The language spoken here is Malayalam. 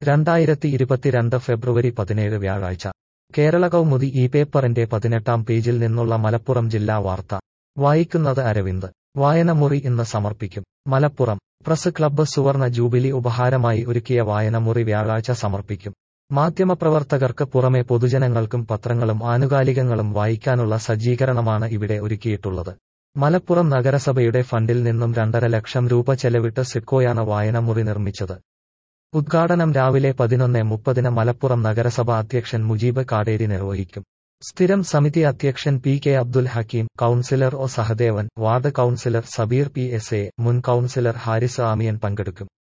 രണ്ടായിരത്തി ഇരുപത്തിരണ്ട് ഫെബ്രുവരി പതിനേഴ് വ്യാഴാഴ്ച കേരള കൗമുദി ഈ പേപ്പറിന്റെ പതിനെട്ടാം പേജിൽ നിന്നുള്ള മലപ്പുറം ജില്ലാ വാർത്ത വായിക്കുന്നത് അരവിന്ദ് വായനമുറി ഇന്ന് സമർപ്പിക്കും മലപ്പുറം പ്രസ് ക്ലബ്ബ് സുവർണ ജൂബിലി ഉപഹാരമായി ഒരുക്കിയ വായനമുറി വ്യാഴാഴ്ച സമർപ്പിക്കും മാധ്യമപ്രവർത്തകർക്ക് പുറമെ പൊതുജനങ്ങൾക്കും പത്രങ്ങളും ആനുകാലികങ്ങളും വായിക്കാനുള്ള സജ്ജീകരണമാണ് ഇവിടെ ഒരുക്കിയിട്ടുള്ളത് മലപ്പുറം നഗരസഭയുടെ ഫണ്ടിൽ നിന്നും രണ്ടര ലക്ഷം രൂപ ചെലവിട്ട് സിഡ്കോയാണ് വായനമുറി നിർമ്മിച്ചത് ഉദ്ഘാടനം രാവിലെ പതിനൊന്ന് മുപ്പതിന് മലപ്പുറം നഗരസഭ അധ്യക്ഷൻ മുജീബ് കാടേരി നിർവഹിക്കും സ്ഥിരം സമിതി അധ്യക്ഷൻ P K Abdul Hakeem councillor O Sahadevan ward councillor Sabeer P S A മുൻ കൌൺസിലർ ഹാരിസ് ആമിയൻ പങ്കെടുക്കും